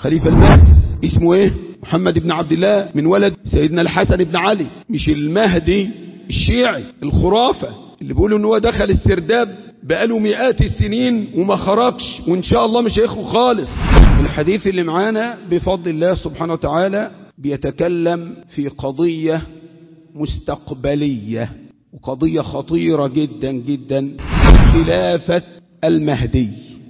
الخليفة المهدي اسمه ايه محمد بن عبد الله من ولد سيدنا الحسن بن علي مش المهدي الشيعي الخرافة اللي بيقولوا ان هو دخل السرداب بقاله مئات السنين وما خرجش وان شاء الله مش هيخرج خالص الحديث اللي معانا بفضل الله سبحانه وتعالى بيتكلم في قضية مستقبلية وقضية خطيرة جدا جدا خلافة المهدي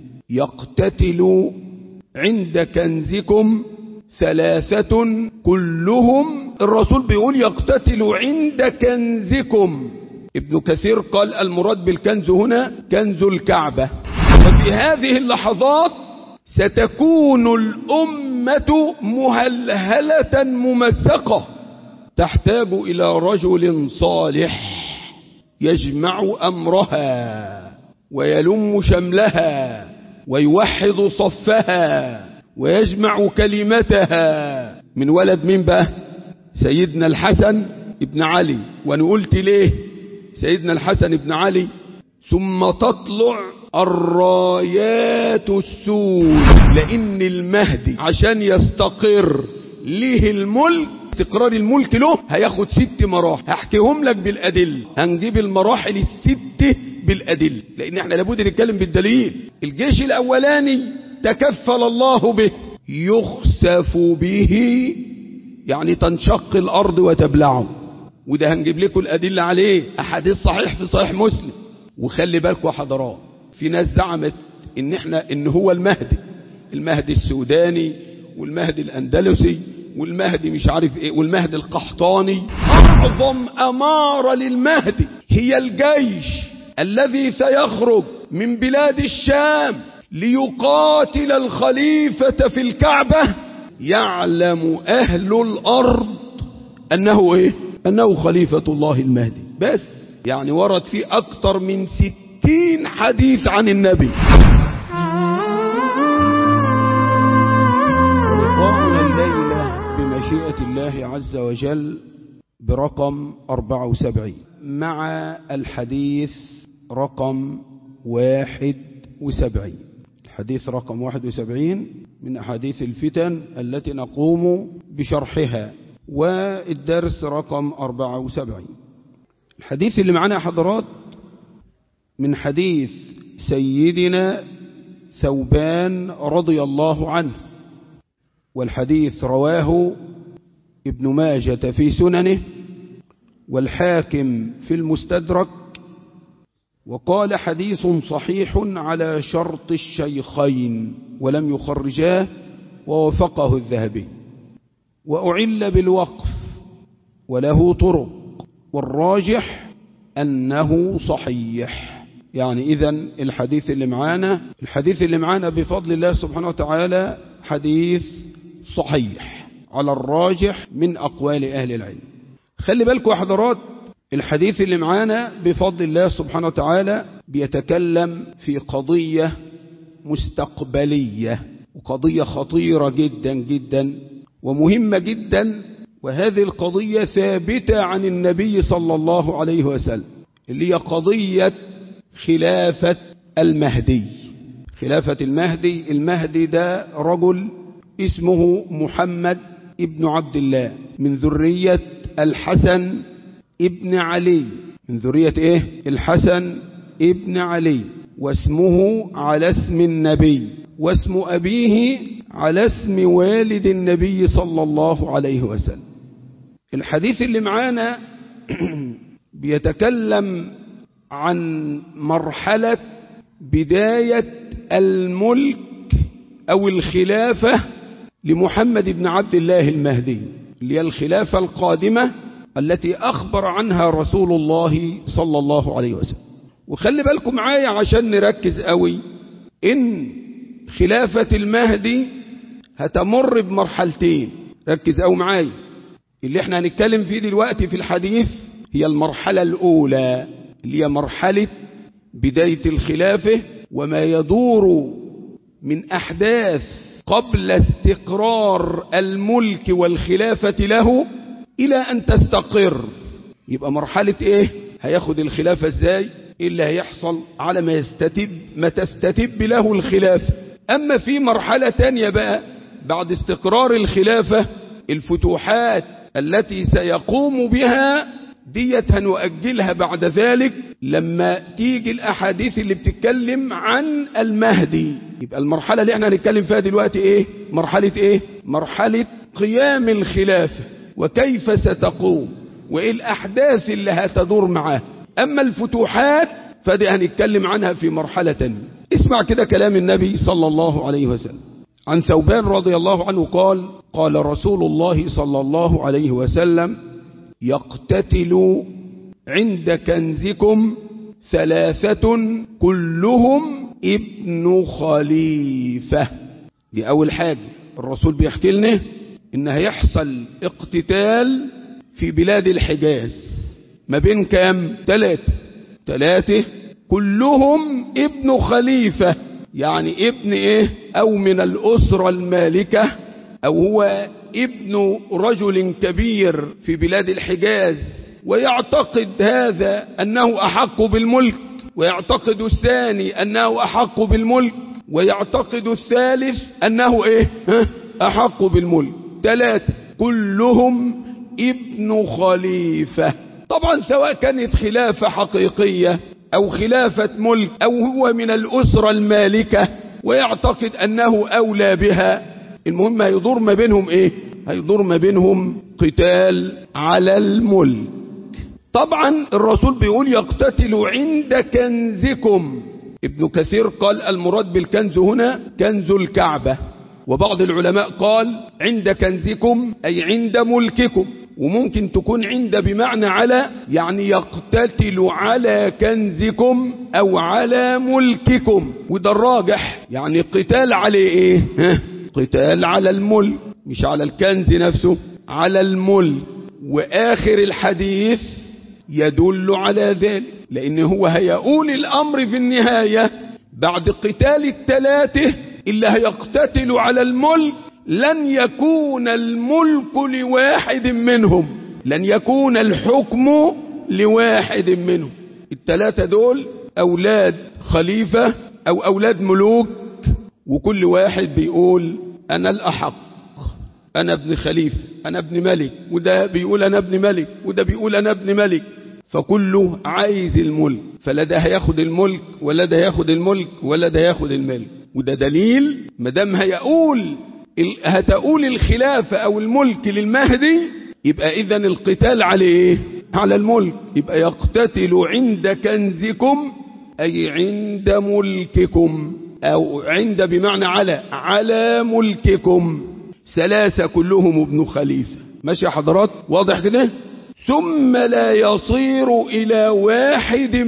يقتتل عند كنزكم ثلاثة كلهم الرسول بيقول يقتتل عند كنزكم ابن كثير قال المراد بالكنز هنا كنز الكعبة وفي هذه اللحظات ستكون الأمة مهلهلة ممزقة تحتاج إلى رجل صالح يجمع أمرها ويلم شملها ويوحد صفها ويجمع كلمتها من ولد من بقى سيدنا الحسن ابن علي وانا قلت ليه سيدنا الحسن ابن علي ثم تطلع الرايات السود لان المهدي عشان يستقر ليه الملك استقرار الملك له هياخد ست مراحل هحكيهم لك بالأدل هنجيب المراحل الست بالأدل لأن احنا لابد نتكلم بالدليل الجيش الأولاني تكفل الله به يخسف به يعني تنشق الأرض وتبلعه وده هنجيب لكم الأدلة عليه أحاديث صحيح في صحيح مسلم وخلي بالكم حضرات في ناس زعمت ان احنا ان هو المهدي المهدي السوداني والمهدي الأندلسي والمهدي مش عارف ايه والمهدي القحطاني اعظم امارة للمهدي هي الجيش الذي سيخرج من بلاد الشام ليقاتل الخليفة في الكعبة يعلم اهل الارض انه ايه انه خليفة الله المهدي بس يعني ورد فيه اكتر من ستين حديث عن النبي مشيئة الله عز وجل برقم 74 مع الحديث رقم 71 الحديث رقم 71 من أحاديث الفتن التي نقوم بشرحها والدرس رقم 74 الحديث اللي معنا حضرات من حديث سيدنا ثوبان رضي الله عنه والحديث رواه ابن ماجة في سننه والحاكم في المستدرك وقال حديث صحيح على شرط الشيخين ولم يخرجاه ووفقه الذهبي وأعل بالوقف وله طرق والراجح أنه صحيح يعني إذا الحديث اللي معانا الحديث اللي معانا بفضل الله سبحانه وتعالى حديث صحيح على الراجح من أقوال أهل العلم خلي بالكم يا حضرات الحديث اللي معانا بفضل الله سبحانه وتعالى بيتكلم في قضية مستقبلية وقضية خطيرة جدا جدا ومهمة جدا وهذه القضية ثابتة عن النبي صلى الله عليه وسلم اللي هي قضية خلافة المهدي خلافة المهدي المهدي ده رجل اسمه محمد ابن عبد الله من ذرية الحسن ابن علي من ذرية ايه الحسن ابن علي واسمه على اسم النبي واسم أبيه على اسم والد النبي صلى الله عليه وسلم الحديث اللي معانا بيتكلم عن مرحلة بداية الملك أو الخلافة لمحمد بن عبد الله المهدي اللي هي الخلافة القادمة التي أخبر عنها رسول الله صلى الله عليه وسلم وخلي بالكم معايا عشان نركز قوي إن خلافة المهدي هتمر بمرحلتين ركز قوي معايا اللي احنا هنتكلم فيه دلوقتي في الحديث هي المرحلة الأولى اللي هي مرحلة بداية الخلافة وما يدور من أحداث قبل استقرار الملك والخلافة له إلى أن تستقر يبقى مرحلة إيه هياخد الخلافة إزاي إيه اللي هيحصل على ما يستتب ما تستتب له الخلافة أما في مرحلة تانية بقى بعد استقرار الخلافة الفتوحات التي سيقوم بها ديت هنؤجلها بعد ذلك لما تيجي الأحاديث اللي بتتكلم عن المهدي يبقى المرحلة اللي احنا هنتكلم فيها دلوقتي ايه مرحلة ايه مرحلة قيام الخلافة وكيف ستقوم وايه الأحداث اللي هتدور معاه أما الفتوحات فدي هنتكلم عنها في مرحلة تانية اسمع كده كلام النبي صلى الله عليه وسلم عن ثوبان رضي الله عنه قال قال رسول الله صلى الله عليه وسلم يقتتل عند كنزكم ثلاثة كلهم ابن خليفة دي أول حاجة الرسول بيحكي لنا إن هيحصل اقتتال في بلاد الحجاز ما بين كام ثلاثة ثلاثة كلهم ابن خليفة يعني ابن ايه او من الاسرة المالكة او هو ابن رجل كبير في بلاد الحجاز ويعتقد هذا انه احق بالملك ويعتقد الثاني انه احق بالملك ويعتقد الثالث انه ايه ها؟ احق بالملك ثلاثة كلهم ابن خليفة طبعا سواء كانت خلافة حقيقية أو خلافة ملك أو هو من الأسرة المالكة ويعتقد أنه أولى بها المهم هيدور ما بينهم إيه هيدور ما بينهم قتال على الملك طبعا الرسول بيقول يقتتل عند كنزكم ابن كثير قال المراد بالكنز هنا كنز الكعبة وبعض العلماء قال عند كنزكم أي عند ملككم وممكن تكون عند بمعنى على يعني يقتتل على كنزكم او على ملككم وده الراجح يعني قتال على ايه ها؟ قتال على الملك مش على الكنز نفسه على الملك واخر الحديث يدل على ذلك لان هو هيقول الامر في النهاية بعد قتال الثلاثة اللي هيقتتل على الملك لن يكون الملك لواحد منهم لن يكون الحكم لواحد منهم الثلاثة دول أولاد خليفة أو أولاد ملوك وكل واحد بيقول أنا الأحق أنا ابن خليفة أنا ابن ملك وده بيقول أنا ابن ملك وده بيقول أنا ابن ملك فكله عايز الملك فلا ده هياخد الملك ولا ده هياخد الملك ولا ده هياخد الملك وده دليل مدام هيقول هتقول الخلافة او الملك للمهدي يبقى اذا القتال عليه على الملك يبقى يقتتل عند كنزكم اي عند ملككم او عند بمعنى على على ملككم ثلاثة كلهم ابن خليفة ماشي يا حضرات واضح كده ثم لا يصير الى واحد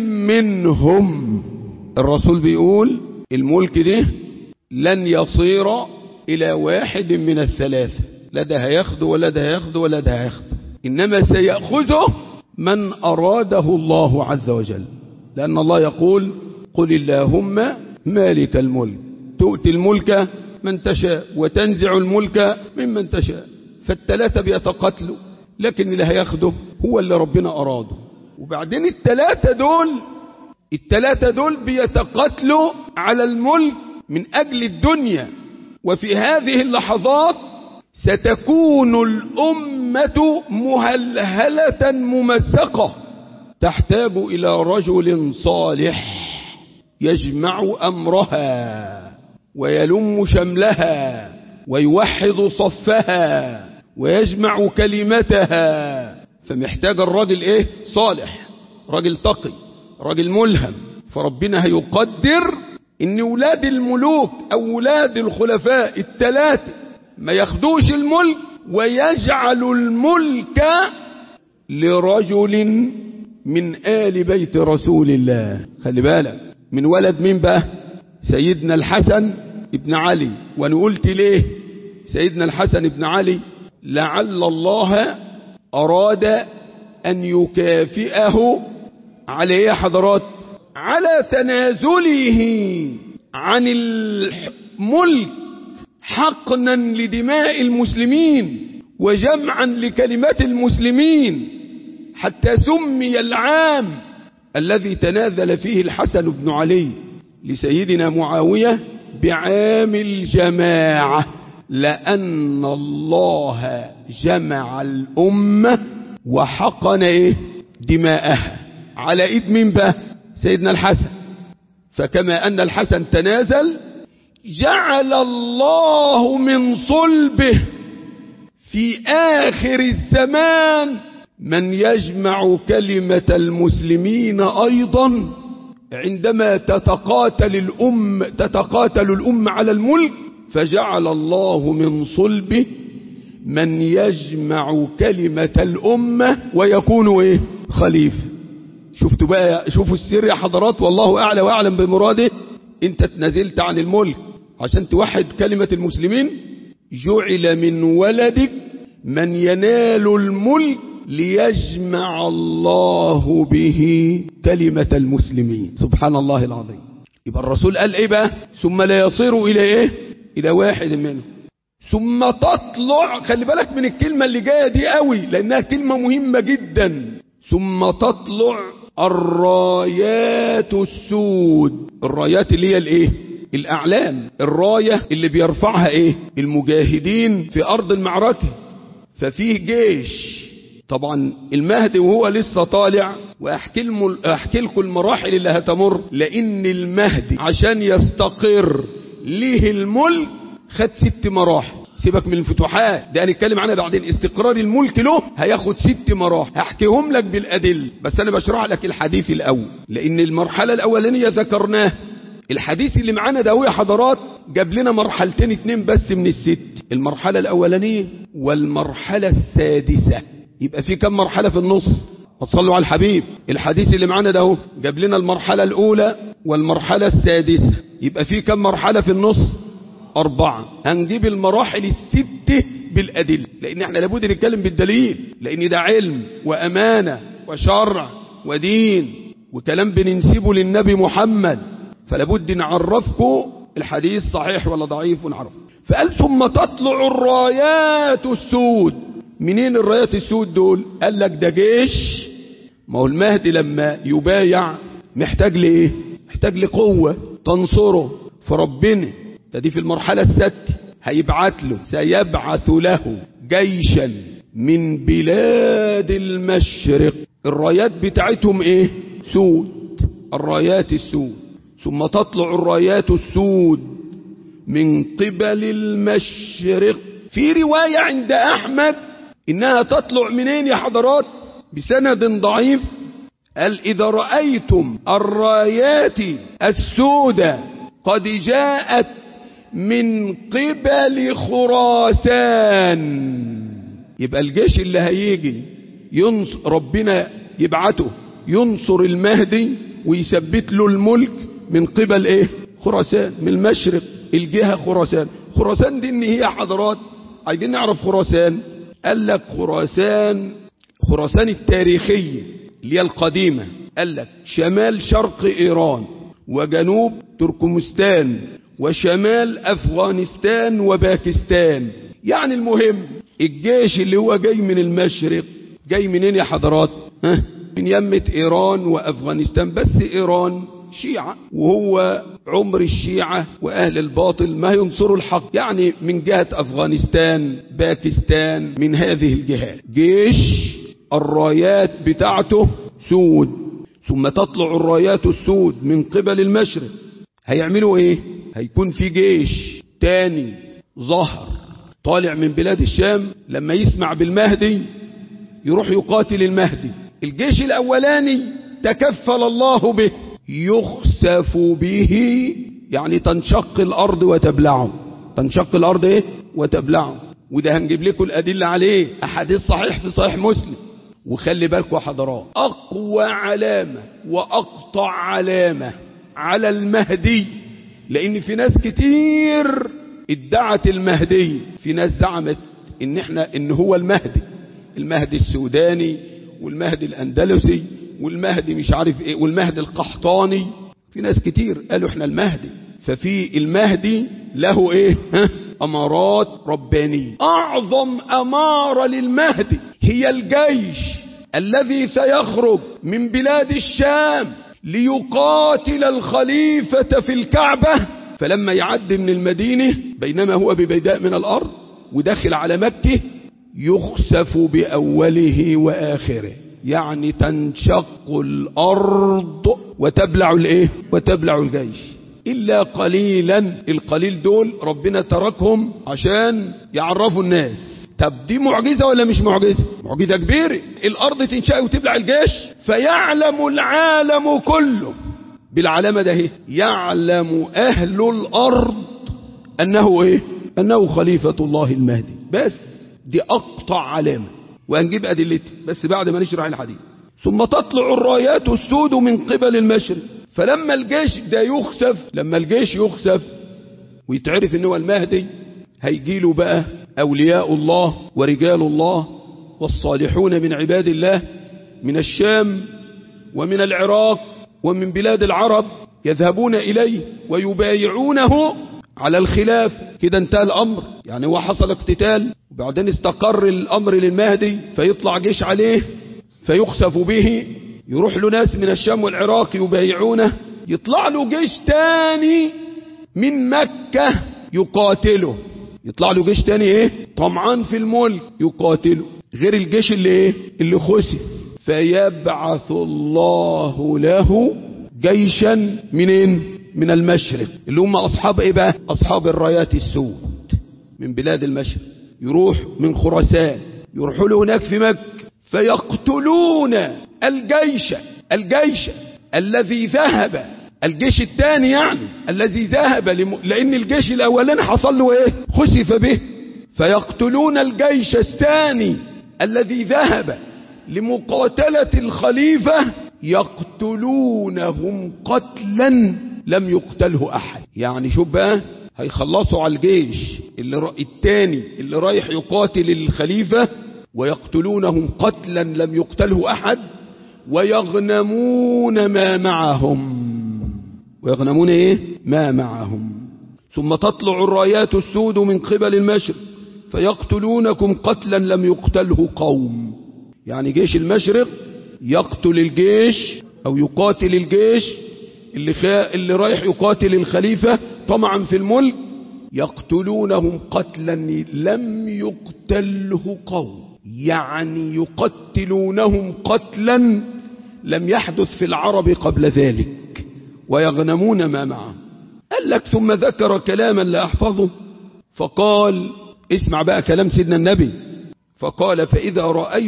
منهم الرسول بيقول الملك ده لن يصير إلى واحد من الثلاثة لا ده هياخده ولا ده هياخده ولا ده هياخده إنما سيأخذه من أراده الله عز وجل لأن الله يقول قل اللهم مالك الملك تؤتي الملك من تشاء وتنزع الملك ممن تشاء فالثلاثة بيتقتلوا لكن اللي هياخده هو اللي ربنا أراده وبعدين الثلاثة دول الثلاثة دول بيتقتلوا على الملك من أجل الدنيا وفي هذه اللحظات ستكون الأمة مهلهلة ممزقة تحتاج إلى رجل صالح يجمع أمرها ويلم شملها ويوحد صفها ويجمع كلمتها فمحتاج الراجل ايه صالح راجل تقي راجل ملهم فربنا هيقدر ان ولاد الملوك او ولاد الخلفاء الثلاثة ما ياخدوش الملك ويجعل الملك لرجل من آل بيت رسول الله خلي بالك من ولد مين بقى سيدنا الحسن ابن علي وانا قلت ليه سيدنا الحسن ابن علي لعل الله أراد أن يكافئه على ايه يا حضرات على تنازله عن الملك حقنا لدماء المسلمين وجمعا لكلمات المسلمين حتى سمي العام الذي تنازل فيه الحسن بن علي لسيدنا معاوية بعام الجماعة لأن الله جمع الأمة وحقن إيه دماءها على إيد مين بقى سيدنا الحسن فكما أن الحسن تنازل جعل الله من صلبه في آخر الزمان من يجمع كلمة المسلمين أيضا عندما تتقاتل الأم تتقاتل الأم على الملك فجعل الله من صلبه من يجمع كلمة الأمة ويكون إيه خليفة شفتوا بقى شوفوا السر يا حضرات والله أعلى وأعلم بمراده انت تنزلت عن الملك عشان توحد كلمة المسلمين جعل من ولدك من ينال الملك ليجمع الله به كلمة المسلمين سبحان الله العظيم يبقى الرسول قال ايه بقى ثم لا يصير الى ايه الى واحد منهم ثم تطلع خلي بالك من الكلمة اللي جاية دي قوي لانها كلمة مهمة جدا ثم تطلع الرايات السود الرايات اللي هي الايه الاعلام الراية اللي بيرفعها ايه المجاهدين في ارض المعركة ففيه جيش طبعا المهدي وهو لسه طالع واحكي لكم احكي لكم المراحل اللي هتمر لان المهدي عشان يستقر ليه الملك خد ست مراحل سيبك من الفتوحات ده هنتكلم عنها بعدين استقرار الملك له هياخد ست مراحل هحكيهم لك بالادله بس انا بشرح لك الحديث الاول لان المرحله الاولانيه ذكرناه الحديث اللي معانا ده يا حضرات جاب لنا مرحلتين اتنين بس من الست المرحله الاولانيه والمرحله السادسه يبقى في كم مرحله في النص وتصلوا على الحبيب الحديث اللي معانا ده جاب لنا المرحله الاولى والمرحله السادسه يبقى في كم مرحله في النص أربعة هنجيب المراحل الست بالأدلة لأن احنا لابد نتكلم بالدليل لأن ده علم وأمانة وشرع ودين وكلام بننسبه للنبي محمد فلابد نعرفكم الحديث صحيح ولا ضعيف ونعرفه فقال ثم تطلع الرايات السود منين الرايات السود دول قال لك ده جيش ما هو المهدي لما يبايع محتاج لإيه محتاج لقوة تنصره فربنا ده دي في المرحلة الستة هيبعت له سيبعث له جيشا من بلاد المشرق الرايات بتاعتهم ايه سود الرايات السود ثم تطلع الرايات السود من قبل المشرق في رواية عند أحمد إنها تطلع منين يا حضرات بسند ضعيف قال إذا رأيتم الرايات السودة قد جاءت من قبل خراسان يبقى الجيش اللي هيجي ينصر ربنا يبعته ينصر المهدي ويثبت له الملك من قبل ايه خراسان من المشرق الجهة خراسان خراسان دي ان هي حضرات عايزين نعرف خراسان قال لك خراسان خراسان التاريخية اللي هي القديمة قال لك شمال شرق ايران وجنوب تركمستان وشمال أفغانستان وباكستان يعني المهم الجيش اللي هو جاي من المشرق جاي منين يا حضرات ها؟ من يمة إيران وأفغانستان بس إيران شيعة وهو عمر الشيعة وأهل الباطل ما ينصروا الحق يعني من جهة أفغانستان باكستان من هذه الجهات جيش الرايات بتاعته سود ثم تطلع الرايات السود من قبل المشرق هيعملوا ايه هيكون في جيش تاني ظهر طالع من بلاد الشام لما يسمع بالمهدي يروح يقاتل المهدي الجيش الاولاني تكفل الله به يخسف به يعني تنشق الارض وتبلعه تنشق الارض ايه وتبلعه وده هنجيب لكم الادله عليه احاديث صحيح في صحيح مسلم وخلي بالكم يا حضرات اقوى علامه واقطع علامه على المهدي لان في ناس كتير ادعت المهدي في ناس زعمت ان احنا ان هو المهدي المهدي السوداني والمهدي الاندلسي والمهدي مش عارف ايه والمهدي القحطاني في ناس كتير قالوا احنا المهدي ففي المهدي له ايه ها امارات ربانية اعظم امارة للمهدي هي الجيش الذي سيخرج من بلاد الشام ليقاتل الخليفة في الكعبة فلما يعد من المدينة بينما هو ببيداء من الأرض وداخل على مكة يخسف بأوله وآخره يعني تنشق الأرض وتبلع الايه وتبلع الجيش إلا قليلا القليل دول ربنا تركهم عشان يعرفوا الناس طب دي معجزة ولا مش معجزة معجزة كبيرة الأرض تنشأ وتبلع الجيش فيعلم العالم كله بالعلامة ده ايه يعلم أهل الأرض أنه إيه أنه خليفة الله المهدي بس دي أقطع علامة وهنجيب أدلتي بس بعد ما نشرح الحديث ثم تطلع الرايات السود من قبل المشرق فلما الجيش ده يخسف لما الجيش يخسف ويتعرف ان هو المهدي هيجيله بقى أولياء الله ورجال الله والصالحون من عباد الله من الشام ومن العراق ومن بلاد العرب يذهبون إليه ويبايعونه على الخلاف كده انتهى الأمر يعني هو حصل اقتتال وبعدين استقر الأمر للمهدي فيطلع جيش عليه فيخسف به يروح له ناس من الشام والعراق يبايعونه يطلع له جيش تاني من مكة يقاتله يطلع له جيش تاني ايه طمعان في الملك يقاتله غير الجيش اللي ايه اللي خسف فيبعث الله له جيشا منين من المشرق اللي هم اصحاب ايه بقى اصحاب الرايات السود من بلاد المشرق يروح من خراسان يروحوا له هناك في مكة فيقتلون الجيش الجيش الذي ذهب الجيش الثاني يعني الذي ذهب لم... لان الجيش الاولاني حصل له ايه خسف به فيقتلون الجيش الثاني الذي ذهب لمقاتلة الخليفة يقتلونهم قتلا لم يقتله احد يعني شوف بقى هيخلصوا على الجيش اللي ر... الثاني اللي رايح يقاتل الخليفة ويقتلونهم قتلا لم يقتله احد ويغنمون ما معهم ويغنمون ايه ما معهم ثم تطلع الرايات السود من قبل المشرق فيقتلونكم قتلا لم يقتله قوم يعني جيش المشرق يقتل الجيش او يقاتل الجيش اللي, خا... اللي رايح يقاتل الخليفة طمعا في الملك يقتلونهم قتلا لم يقتله قوم يعني يقتلونهم قتلا لم يحدث في العرب قبل ذلك ويغنمون ما معه قال لك ثم ذكر كلاما لا أحفظه فقال اسمع بقى كلام سيدنا النبي فقال فإذا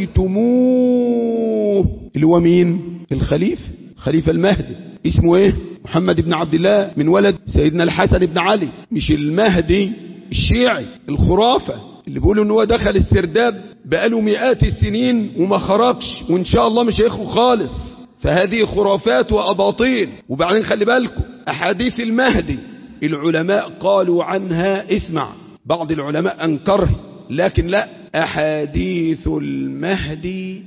رأيتموه اللي هو مين الخليفة خليفة المهدي اسمه ايه محمد بن عبد الله من ولد سيدنا الحسن بن علي مش المهدي الشيعي الخرافة اللي بيقولوا ان هو دخل السرداب بقاله مئات السنين وما خرجش وان شاء الله مش هيخرج خالص فهذه خرافات وأباطيل وبعدين خلي بالكم أحاديث المهدي العلماء قالوا عنها اسمع بعض العلماء أنكره لكن لا أحاديث المهدي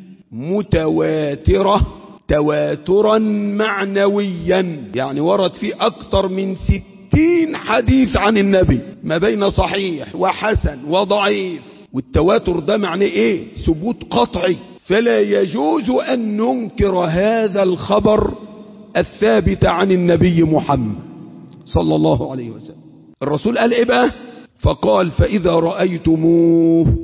متواترة تواترا معنويا يعني ورد فيه أكثر من ستين حديث عن النبي ما بين صحيح وحسن وضعيف والتواتر ده معناه ايه ثبوت قطعي فلا يجوز أن ننكر هذا الخبر الثابت عن النبي محمد صلى الله عليه وسلم الرسول قال إيه بقى فقال فإذا رأيتموه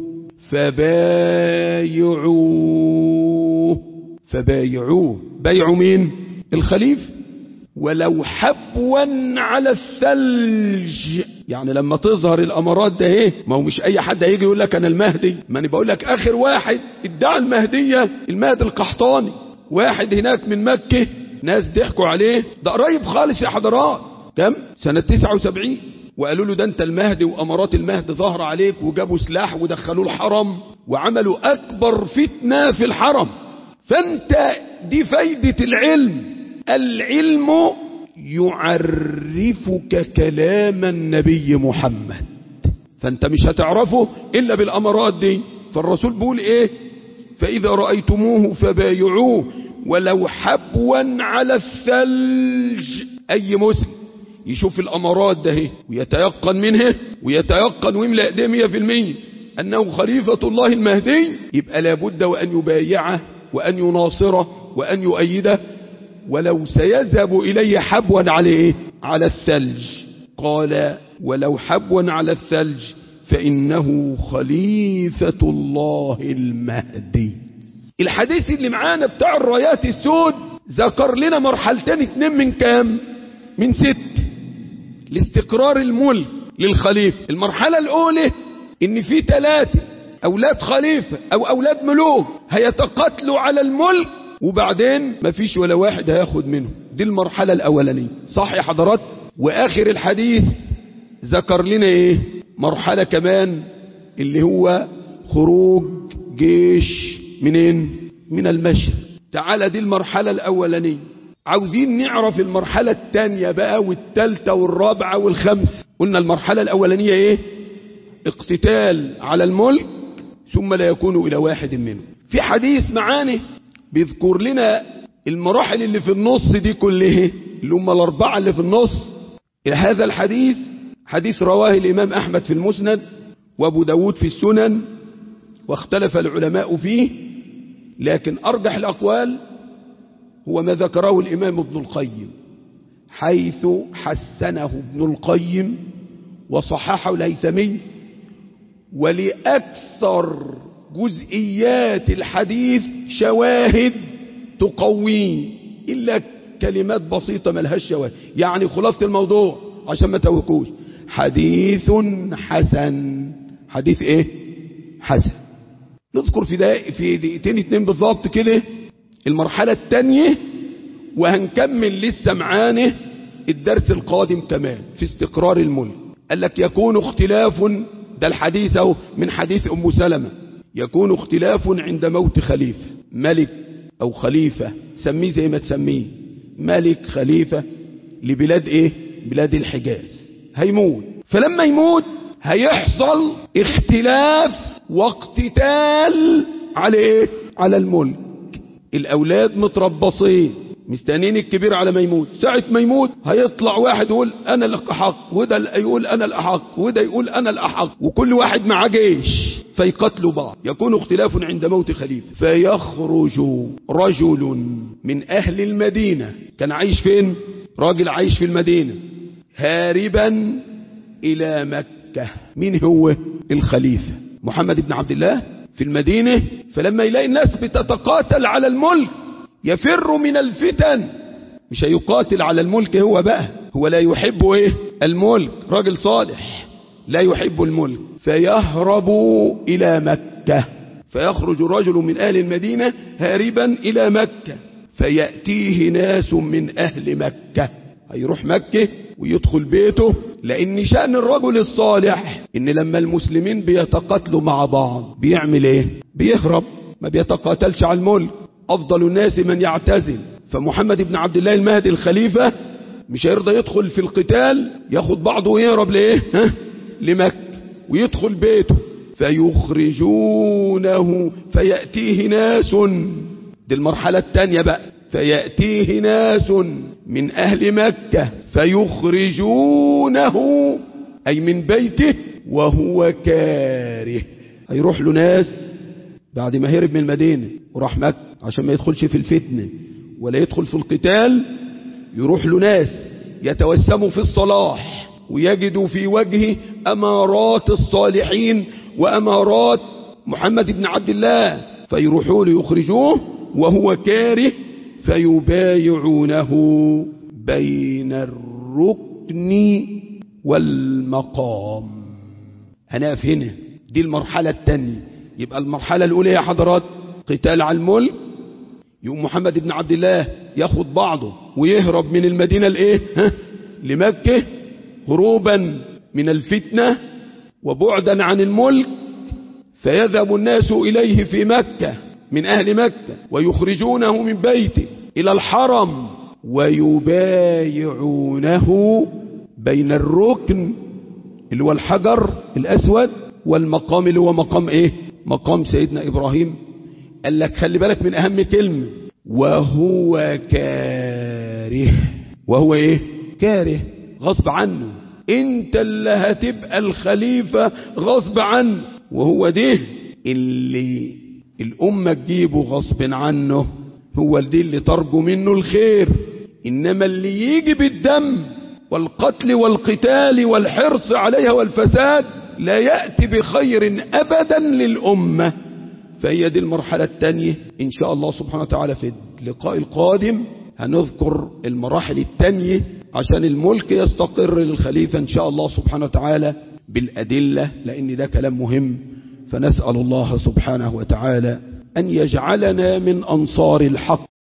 فبايعوه فبايعوه بيعوا مين الخليفة ولو حبوا على الثلج يعني لما تظهر الامارات ده ايه ما هو مش اي حد هيجي يقول لك انا المهدي ما انا بقول لك اخر واحد ادعى المهديه المهدي القحطاني واحد هناك من مكه ناس ضحكوا عليه ده قريب خالص يا حضرات كم سنه 79 وقالوا له ده انت المهدي وامارات المهدي ظهر عليك وجابوا سلاح ودخلوه الحرم وعملوا اكبر فتنه في الحرم فانت دي فايده العلم العلم يعرفك كلام النبي محمد فانت مش هتعرفه الا بالامارات دي فالرسول بيقول ايه فاذا رأيتموه فبايعوه ولو حبوا على الثلج اي مسلم يشوف الامارات ده اهي ويتيقن منها ويتيقن ويملأ ايديه مية في المية انه خليفة الله المهدي يبقى لابد وان يبايعه وان يناصره وان يؤيده ولو سيذهب إليه حبوا على إيه؟ على الثلج قال ولو حبوا على الثلج فإنه خليفة الله المهدي الحديث اللي معانا بتاع الرايات السود ذكر لنا مرحلتين اتنين من كام من ست لاستقرار الملك للخليفة المرحلة الأولى إن في ثلاثة أولاد خليفة أو أولاد ملوك هيتقاتلوا على الملك وبعدين مفيش ولا واحد هياخد منه دي المرحلة الأولانية صح يا حضرات وآخر الحديث ذكر لنا إيه مرحلة كمان اللي هو خروج جيش منين من المشرق تعالى دي المرحلة الأولانية عاوزين نعرف المرحلة الثانية بقى والثالثة والرابعة والخامسة قلنا المرحلة الأولانية إيه اقتتال على الملك ثم لا يكون إلى واحد منهم في حديث معاني بيذكر لنا المراحل اللي في النص دي كلها اللي هم الأربعة اللي في النص هذا الحديث حديث رواه الإمام أحمد في المسند وأبو داود في السنن واختلف العلماء فيه لكن أرجح الأقوال هو ما ذكره الإمام ابن القيم حيث حسنه ابن القيم وصححه الهيثمي ولأكثر جزئيات الحديث شواهد تقويه إلا كلمات بسيطة ملهاش شواهد يعني خلاصة الموضوع عشان ما توكوش حديث حسن حديث ايه حسن نذكر في دقيقة في دقيقتين اتنين بالظبط كده المرحلة التانية وهنكمل لسه معانا الدرس القادم كمان في استقرار الملك قال لك يكون اختلاف ده الحديث اهو من حديث ام سلمة يكون اختلاف عند موت خليفة ملك او خليفة سميه زي ما تسميه ملك خليفة لبلاد ايه بلاد الحجاز هيموت فلما يموت هيحصل اختلاف واقتتال على ايه على الملك الاولاد متربصين مستنين الكبير على ما يموت ساعة ما يموت هيطلع واحد يقول انا الاحق وده يقول انا الاحق وده يقول انا الاحق وكل واحد معاه جيش فيقتلوا بعض يكون اختلاف عند موت خليفة فيخرج رجل من اهل المدينة كان عايش فين راجل عايش في المدينة هاربا الى مكة مين هو الخليفة محمد بن عبد الله في المدينة فلما يلاقي الناس بتتقاتل على الملك يفر من الفتن مش هيقاتل على الملك هو بقى هو لا يحب ايه الملك راجل صالح لا يحب الملك فيهرب الى مكة فيخرج رجل من اهل المدينة هاربا الى مكة فيأتيه ناس من اهل مكة هيروح مكة ويدخل بيته لان شأن الرجل الصالح ان لما المسلمين بيتقاتلوا مع بعض بيعمل ايه بيهرب ما بيتقاتلش على الملك افضل الناس من يعتزل فمحمد بن عبد الله المهدي الخليفة مش هيرضى يدخل في القتال ياخد بعضه ويهرب لايه ها لمكة ويدخل بيته فيخرجونه فيأتيه ناس دي المرحلة الثانية بقى فيأتيه ناس من أهل مكة فيخرجونه أي من بيته وهو كاره هيروح له ناس بعد ما هرب من المدينة وراح مكة عشان ما يدخلش في الفتنة ولا يدخل في القتال يروح له ناس يتوسموا في الصلاح ويجدوا في وجهه أمارات الصالحين وأمارات محمد بن عبد الله فيروحوا ليخرجوه وهو كاره فيبايعونه بين الركن والمقام هنقف هنا دي المرحلة الثانية يبقى المرحلة الأولى يا حضرات قتال على الملك يقوم محمد بن عبد الله ياخد بعضه ويهرب من المدينة الايه ها لمكة هروبا من الفتنة وبعدا عن الملك فيذهب الناس إليه في مكة من أهل مكة ويخرجونه من بيته إلى الحرم ويبايعونه بين الركن اللي هو الحجر الأسود والمقام اللي هو مقام إيه مقام سيدنا إبراهيم قال لك خلي بالك من أهم كلمة وهو كاره وهو إيه كاره غصب عنه انت اللي هتبقى الخليفة غصب عنه وهو ده اللي الأمة تجيبه غصب عنه هو دي اللي ترجو منه الخير إنما اللي يجي بالدم والقتل والقتال والحرص عليها والفساد لا يأتي بخير أبدا للأمة فهي دي المرحلة الثانية إن شاء الله سبحانه وتعالى في اللقاء القادم هنذكر المراحل الثانية عشان الملك يستقر للخليفة إن شاء الله سبحانه وتعالى بالأدلة لأن ده كلام مهم فنسأل الله سبحانه وتعالى أن يجعلنا من أنصار الحق